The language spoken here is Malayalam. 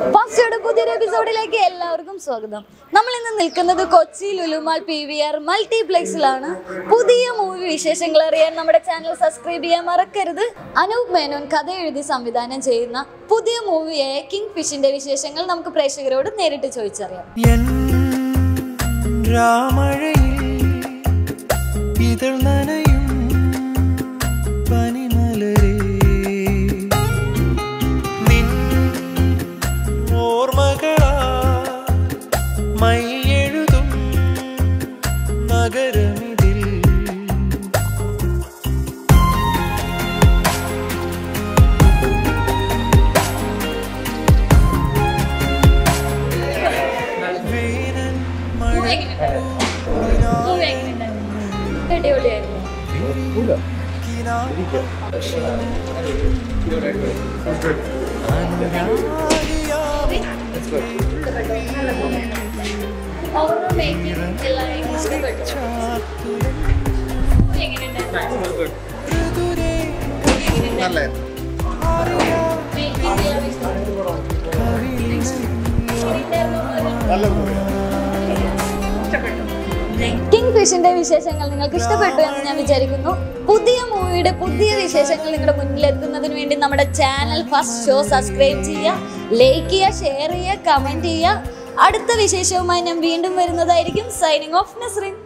ഫസ്റ്റോടെ പുതിയൊരു എപ്പിസോഡിലേക്ക് എല്ലാവർക്കും സ്വാഗതം നമ്മൾ ഇന്ന് നിൽക്കുന്നത് Kochi Lulu mall P V R മൾട്ടിപ്ലെക്സിലാണ് പുതിയ മൂവി വിശേഷങ്ങൾ അറിയാൻ നമ്മുടെ ചാനൽ സബ്സ്ക്രൈബ് ചെയ്യാൻ മറക്കരുത് അനൂപ് മേനോൻ കഥ എഴുതി സംവിധാനം ചെയ്യുന്ന പുതിയ മൂവിയായ കിങ് ഫിഷിന്റെ വിശേഷങ്ങൾ നമുക്ക് പ്രേക്ഷകരോട് നേരിട്ട് ചോദിച്ചറിയാം എൻ രാമഴയിൽ ഇതൾ നനയും പനിമലരേ നിൻ ഓർമ്മകളാ മൈയെഴുതും നഗരമിതിൽ വേനൽ മഴ അടിപൊളിയായിരുന്നു ഓവറോൾ മേക്കിംഗ് എല്ലാം ഇഷ്ടപ്പെട്ടു എങ്ങനെയുണ്ടായിരുന്നു മേക്കിംഗ് എല്ലാം ഇഷ്ടപ്പെട്ടു കിങ് ഫിഷിന്റെ വിശേഷങ്ങൾ നിങ്ങൾക്ക് ഇഷ്ടപ്പെട്ടു എന്ന് ഞാൻ വിചാരിക്കുന്നു പുതിയ മൂവിയുടെ പുതിയ വിശേഷങ്ങൾ നിങ്ങളുടെ മുന്നിൽ എത്തുന്നതിന് വേണ്ടി നമ്മുടെ ചാനൽ ഫസ്റ്റ് ഷോ സബ്സ്ക്രൈബ് ചെയ്യുക ലൈക്ക് ചെയ്യുക ഷെയർ ചെയ്യുക കമന്റ് ചെയ്യുക അടുത്ത വിശേഷവുമായി ഞാൻ വീണ്ടും വരുന്നതായിരിക്കും സൈനിങ് ഓഫ് നസ്രീൻ